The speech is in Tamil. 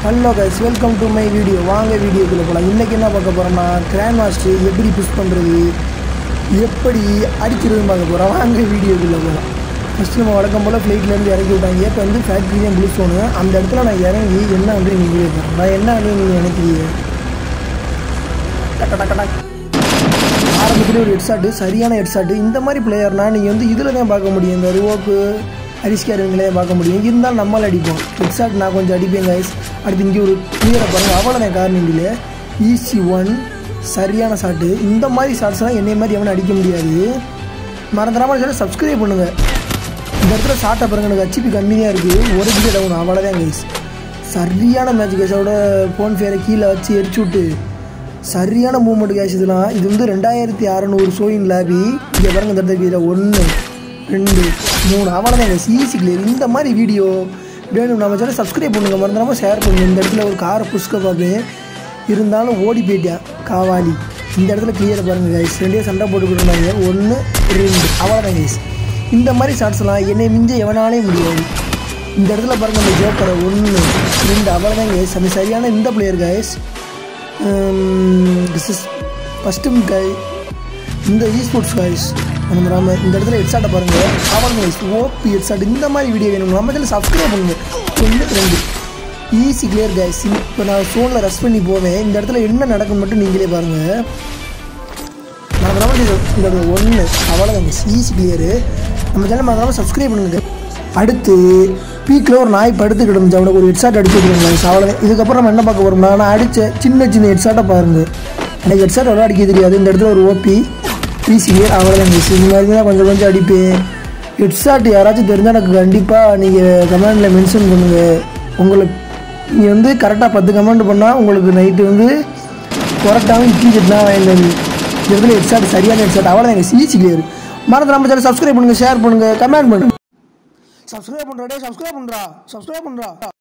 hello guys welcome to my video வாங்க வீடியோக்குள்ளே போகலாம் இன்றைக்கி என்ன பார்க்க போகிறோம்னா கிராண்ட் மாஸ்டர் எப்படி புஷ் பண்ணுறது எப்படி அடிக்கிறதுன்னு பார்க்க போகிறோம் வாங்க வீடியோக்குள்ளே போகலாம் ஃபஸ்ட்டு நம்ம வழக்கம் போல் ஃப்ளைட்லேருந்து இறக்கி விட்டாங்க இப்போ வந்து ஃபேக்ட்ரி தான் ப்ளூ ஸ்டோனு அந்த இடத்துல நான் இறங்கி என்ன வந்து நீங்கள் வீடியோ போகிறேன் நான் என்ன வந்து நீங்கள் நினைக்கிறீங்க டக்க டக்க டக் ஆரம்பத்தில் ஒரு ஹெட்ஷாட்டு சரியான ஹெட்ஷாட்டு இந்த மாதிரி பிளேயர்னால் நீங்கள் வந்து இதில் தான் பார்க்க முடியும் இந்த ரிவோக்கு அரிஸ்காரங்களே பார்க்க முடியும் இருந்தாலும் நம்மளால் அடிப்போம் ஹெட்ஷாட் நான் கொஞ்சம் அடிப்பேன் கைஸ் அடுத்து இங்கே ஒரு கிளியரை பாருங்கள் அவ்வளோதான் காரணம் ஈஸி ஒன் சரியான ஷாட்டு இந்த மாதிரி ஷாட்ஸ்லாம் என்னை மாதிரி எவனும் அடிக்க முடியாது மறந்துடாமல் சொல்லி சப்ஸ்கிரைப் பண்ணுங்கள் இந்த இடத்துல ஷாட்டை பாருங்க எனக்கு ஹச்சிபி கம்மியாக இருக்குது ஒரு கிலோ டவுன் அவ்வளோதான் கைஸ் சரியான மேட்ச் கேஸோட ஃபோன் ஃபேரை கீழே வச்சு எரிச்சு விட்டு சரியான மூவ்மெண்ட் கேஷ் இதெல்லாம் இது வந்து ரெண்டாயிரத்தி அறநூறு ஷோயின் லாபி இங்கே பாருங்க இந்த இடத்துல கீழே ஒன்று ரெண்டு மூணு அவ்வளோதான் கைஸ் ஈஸி கிளியர் இந்த மாதிரி வீடியோ வேணும் நம்ம சேனல் சப்ஸ்கிரைப் பண்ணுங்க மறந்துடாமல் ஷேர் பண்ணுங்க இந்த இடத்துல ஒரு காரை புஷ்க பார்ப்பேன் இருந்தாலும் ஓடி போயிட்டேன் காவாலி இந்த இடத்துல கிளியரை பாருங்கள் கைஸ் ரெண்டே சண்டை போட்டுக்கிட்டு ஒன்று ரெண்டு அவ்வளோதான் கைஸ் இந்த மாதிரி ஷாட்ஸ்லாம் என்னை மிஞ்ச எவனாலே முடியாது இந்த இடத்துல பாருங்க அந்த ஜோக்கரை ஒன்று ரெண்டு அவ்வளோதான் கைஸ் அது சரியான இந்த player guys this is first guy இந்த இ ஸ்போர்ட்ஸ் கைஸ் நம்ம நாம இந்த இடத்துல ஹெட்ஷாட்டை பாருங்கள் அவ்வளோ கைஸ் ஓபி ஹெட்ஷாட் இந்த மாதிரி வீடியோ வேணும் நம்ம இதில் சப்ஸ்கிரைப் பண்ணுங்க ஒன்று ரெண்டு ஈஸி கிளியர் கைஸ் இப்போ நான் ஃபோனில் ரஷ் பண்ணி போவேன் இந்த இடத்துல என்ன நடக்கும் மட்டும் நீங்களே பாருங்கள் நான் நம்ம இந்த ஒன்று அவ்வளோதாங்க ஈஸி கிளியரு நம்ம சேனல் மறக்காமல் சப்ஸ்கிரைப் பண்ணுங்க அடுத்து பீக்கில் ஒரு நாய் படுத்து கிடந்துச்சு அவனுக்கு ஒரு ஹெட்ஷாட் அடிச்சு விட்டுருங்க அவ்வளோதான் இதுக்கப்புறம் நம்ம என்ன பார்க்க போகிறோம்னா நான் அடித்த சின்ன சின்ன ஹெட்ஷாட்டை பாருங்க எனக்கு ஹெட்ஷாட் எவ்வளோ அடிக்க தெரியாது இந்த இடத்துல ஒரு ஓபி ஈஸி கிளியர் அவ்வளோதாங்க இந்த மாதிரி தான் கொஞ்சம் கொஞ்சம் அடிப்பேன் ஹெட்ஷாட் யாராச்சும் தெரிஞ்சால் எனக்கு கண்டிப்பாக நீங்கள் கமெண்டில் மென்ஷன் பண்ணுங்கள் உங்களுக்கு நீங்கள் வந்து கரெக்டாக பத்து கமெண்ட் பண்ணால் உங்களுக்கு நைட்டு வந்து கரெக்டாகவும் இட்லி சட்னா வாங்கிட்டு இந்த இடத்துல ஹெட்ஷாட் சரியான ஹெட்ஷாட் அவ்வளோ எங்கள் ஈஸி கிளியர் மறந்து நம்ம சேனல் சப்ஸ்கிரைப் பண்ணுங்கள் ஷேர் பண்ணுங்கள் கமெண்ட் பண்ணுங்கள் சப்ஸ்கிரைப் பண்ணுறா டே சப்ஸ்கிரைப் பண்ணுறா சப்ஸ்கிரைப் பண்ணுறா